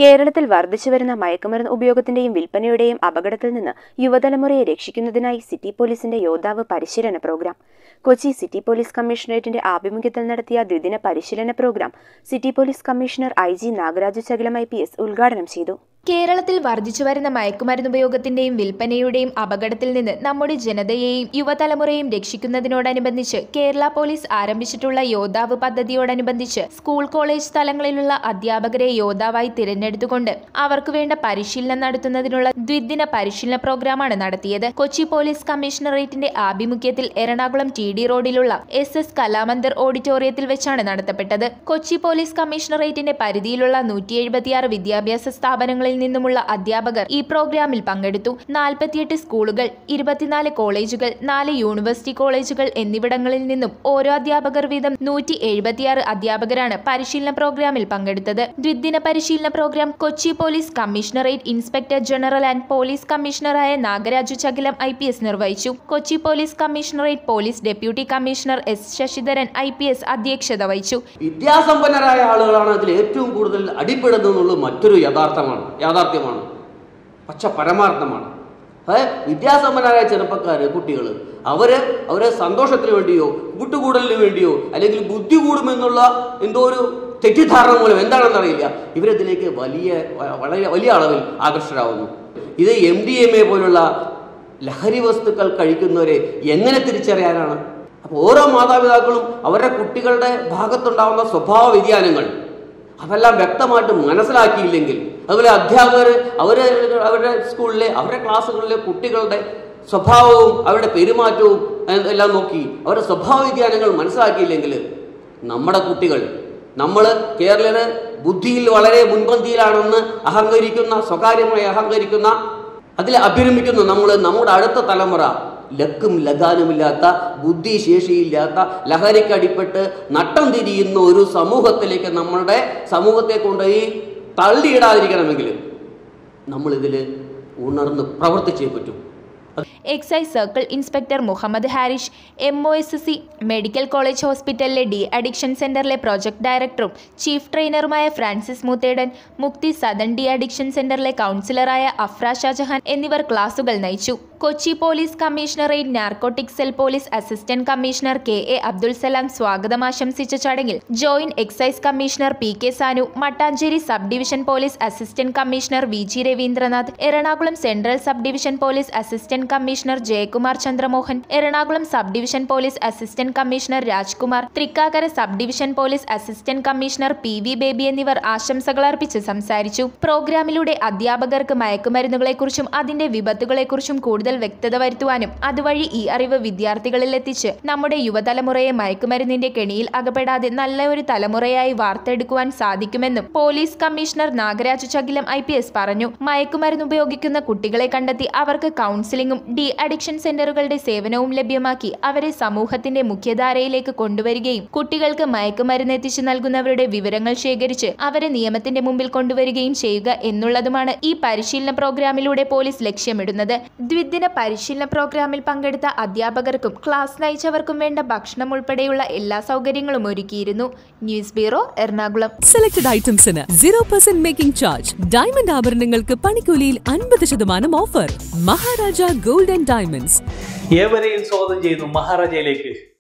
കേരളത്തിൽ വർദ്ധിച്ചുവരുന്ന മയക്കുമരുന്ന് ഉപയോഗത്തിന്റെയും വിൽപ്പനയുടെയും അപകടത്തിൽ നിന്ന് യുവതലമുറയെ രക്ഷിക്കുന്നതിനായി സിറ്റി പോലീസിന്റെ യോദ്ധാവ് പരിശീലന പ്രോഗ്രാം കൊച്ചി സിറ്റി പോലീസ് കമ്മീഷണറേറ്റിന്റെ ആഭിമുഖ്യത്തിൽ നടത്തിയ ദ്വിദിന പരിശീലന program city police commissioner I G Nagaraju Chakilam I P S ഉദ്ഘാടനം ചെയ്തു കേരളത്തിൽ വർദ്ധിച്ചുവരുന്ന മയക്കുമരുന്ന് ഉപയോഗത്തിന്റെയും വിൽപ്പനയുടെയും അപകടത്തിൽ നിന്ന് നമ്മുടെ ജനതയെയും യുവതലമുറയെയും രക്ഷിക്കുന്നതിനോടനുബന്ധിച്ച് കേരള പോലീസ് ആരംഭിച്ചിട്ടുള്ള യോദ്ധാവ് പദ്ധതിയോടനുബന്ധിച്ച് സ്കൂൾ കോളേജ് തലങ്ങളിലുള്ള അധ്യാപകരെ യോദ്ധാവായി തിരഞ്ഞെടുത്തുകൊണ്ട് അവർക്ക് വേണ്ട പരിശീലനം നടത്തുന്നതിനുള്ള ദ്വിദിന പരിശീലന പ്രോഗ്രാമാണ് നടത്തിയത് കൊച്ചി പോലീസ് കമ്മീഷണറേറ്റിന്റെ ആഭിമുഖ്യത്തിൽ എറണാകുളം ടി ഡി റോഡിലുള്ള എസ് എസ് കലാമന്ദിർ ഓഡിറ്റോറിയത്തിൽ വെച്ചാണ് നടത്തപ്പെട്ടത് കൊച്ചി പോലീസ് കമ്മീഷണറേറ്റിന്റെ പരിധിയിലുള്ള നൂറ്റി എഴുപത്തിയാറ് വിദ്യാഭ്യാസ സ്ഥാപനങ്ങളിൽ നിന്നുമുള്ള അധ്യാപകർ ഈ പ്രോഗ്രാമിൽ പങ്കെടുത്തു നാൽപ്പത്തിയെട്ട് സ്കൂളുകൾ ഇരുപത്തിനാല് കോളേജുകൾ നാല് യൂണിവേഴ്സിറ്റി കോളേജുകൾ എന്നിവിടങ്ങളിൽ നിന്നും ഓരോ അധ്യാപകർ വീതം നൂറ്റി എഴുപത്തിയാറ് അധ്യാപകരാണ് പരിശീലന പ്രോഗ്രാമിൽ പങ്കെടുത്തത് ദ്വിദിന പരിശീലന program Kochi police commissionerate inspector general and police കമ്മീഷണറായ Nagaraju Chakilam I P S നിർവഹിച്ചു Kochi police commissionerate police deputy commissioner S Sasidharan I P S അധ്യക്ഷത വഹിച്ചു വിദ്യാസമ്പന്നരായ ആളുകളാണ് അതിൽ ഏറ്റവും കൂടുതൽ അടിപ്പെടുന്നത് എന്നുള്ളത് മറ്റൊരു യഥാർത്ഥമാണ് യാഥാർത്ഥ്യമാണ് പച്ച പരമാർത്ഥമാണ് അതായത് വിദ്യാസമ്പന്നരായ ചെറുപ്പക്കാർ കുട്ടികൾ അവര് അവരെ സന്തോഷത്തിന് വേണ്ടിയോ കൂട്ടുകൂടലിന് വേണ്ടിയോ അല്ലെങ്കിൽ ബുദ്ധി കൂടുമെന്നുള്ള എന്തോ ഒരു തെറ്റിദ്ധാരണ മൂലം എന്താണെന്ന് അറിയില്ല ഇവരതിലേക്ക് വലിയ വ- വളരെ വലിയ അളവിൽ ആകർഷകരാകുന്നു ഇത് എം ഡി എം എ പോലുള്ള ലഹരി വസ്തുക്കൾ കഴിക്കുന്നവരെ എങ്ങനെ തിരിച്ചറിയാനാണ് അപ്പോൾ ഓരോ മാതാപിതാക്കളും അവരുടെ കുട്ടികളുടെ ഭാഗത്തുണ്ടാവുന്ന സ്വഭാവ വ്യതിയാനങ്ങൾ അതെല്ലാം വ്യക്തമായിട്ട് മനസ്സിലാക്കിയില്ലെങ്കിൽ അതുപോലെ അധ്യാപകർ അവർ അവരുടെ സ്കൂളിലെ അവരുടെ ക്ലാസ്സുകളിലെ കുട്ടികളുടെ സ്വഭാവവും അവരുടെ പെരുമാറ്റവും എ- എല്ലാം നോക്കി അവരുടെ സ്വഭാവ വ്യതിയാനങ്ങൾ മനസ്സിലാക്കിയില്ലെങ്കിൽ നമ്മുടെ കുട്ടികൾ നമ്മൾ കേരളീയര് ബുദ്ധിയിൽ വളരെ മുൻപന്തിയിലാണെന്ന് അഹങ്കരിക്കുന്ന സ്വകാര്യമായി അഹങ്കരിക്കുന്ന അതിൽ അഭിരമിക്കുന്ന നമ്മൾ നമ്മുടെ അടുത്ത തലമുറ ലക്കും ലഗാനുമില്ലാത്ത ബുദ്ധിശേഷിയില്ലാത്ത ലഹരിക്കടിപ്പെട്ട് നട്ടം തിരിയുന്ന ഒരു സമൂഹത്തിലേക്ക് നമ്മളുടെ സമൂഹത്തെ കൊണ്ടുപോയി തള്ളിയിടാതിരിക്കണമെങ്കിൽ നമ്മളിതിൽ ഉണർന്ന് പ്രവർത്തിച്ചേ പറ്റൂ excise circle inspector Muhammad Harish M O S C medical college ഹോസ്പിറ്റലിലെ ഡി അഡിക്ഷൻ സെന്ററിലെ പ്രോജക്ട് ഡയറക്ടറും ചീഫ് ട്രെയിനറുമായ Francis Muthedan Mukthi Sadan D addiction സെന്ററിലെ കൗൺസിലറായ അഫ്ര ഷാജഹാൻ എന്നിവർ ക്ലാസുകൾ നയിച്ചു Kochi police commissionerate narcotic cell police assistant commissioner K A Abdul Salam സ്വാഗതം ആശംസിച്ച ചടങ്ങിൽ joint excise commissioner P K Sanu Mattancherry sub division police assistant commissioner V G Ravindranath Ernakulam central sub division police assistant commissioner Jayakumar Chandramohan Ernakulam sub division police assistant commissioner Rajkumar Thrikkakara sub division police assistant commissioner P V Baby എന്നിവർ ആശംസകൾ അർപ്പിച്ച് സംസാരിച്ചു പ്രോഗ്രാമിലൂടെ അധ്യാപകർക്ക് മയക്കുമരുന്നുകളെക്കുറിച്ചും അതിന്റെ വിപത്തുകളെക്കുറിച്ചും കൂടുതൽ വ്യക്തത വരുത്തുവാനും അതുവഴി ഈ അറിവ് വിദ്യാർത്ഥികളിൽ എത്തിച്ച് നമ്മുടെ യുവതലമുറയെ മയക്കുമരുന്നിന്റെ കെണിയിൽ അകപ്പെടാതെ നല്ല ഒരു തലമുറയായി വാർത്തെടുക്കുവാൻ സാധിക്കുമെന്നും police commissioner Nagaraju Chakilam I P S പറഞ്ഞു മയക്കുമരുന്ന് ഉപയോഗിക്കുന്ന കുട്ടികളെ കണ്ടെത്തി അവർക്ക് കൗൺസിലിംഗും ഡി അഡിക്ഷൻ സെന്ററുകളുടെ സേവനവും ലഭ്യമാക്കി അവരെ സമൂഹത്തിന്റെ മുഖ്യധാരയിലേക്ക് കൊണ്ടുവരികയും കുട്ടികൾക്ക് മയക്കുമരുന്ന് എത്തിച്ചു നൽകുന്നവരുടെ വിവരങ്ങൾ ശേഖരിച്ച് അവരെ നിയമത്തിന്റെ മുമ്പിൽ കൊണ്ടുവരികയും ചെയ്യുക എന്നുള്ളതുമാണ് ഈ പരിശീലന പ്രോഗ്രാമിലൂടെ പോലീസ് ലക്ഷ്യമിടുന്നത് ദ്വിദിന പരിശീലന പ്രോഗ്രാമിൽ പങ്കെടുത്ത അധ്യാപകർക്കും ക്ലാസ് നയിച്ചവർക്കും വേണ്ട ഭക്ഷണം ഉൾപ്പെടെയുള്ള എല്ലാ സൗകര്യങ്ങളും ഒരുക്കിയിരുന്നു ന്യൂസ് ബ്യൂറോ എറണാകുളം സെലക്ടഡ് ഐറ്റംസിന് zero percent making charge diamond ആഭരണങ്ങൾക്ക് പണിക്കൂലിയിൽ അൻപത് ശതമാനം offer Maharaja gold and diamonds ഏവരെയും സ്വാഗതം ചെയ്യുന്നു മഹാരാജയിലേക്ക്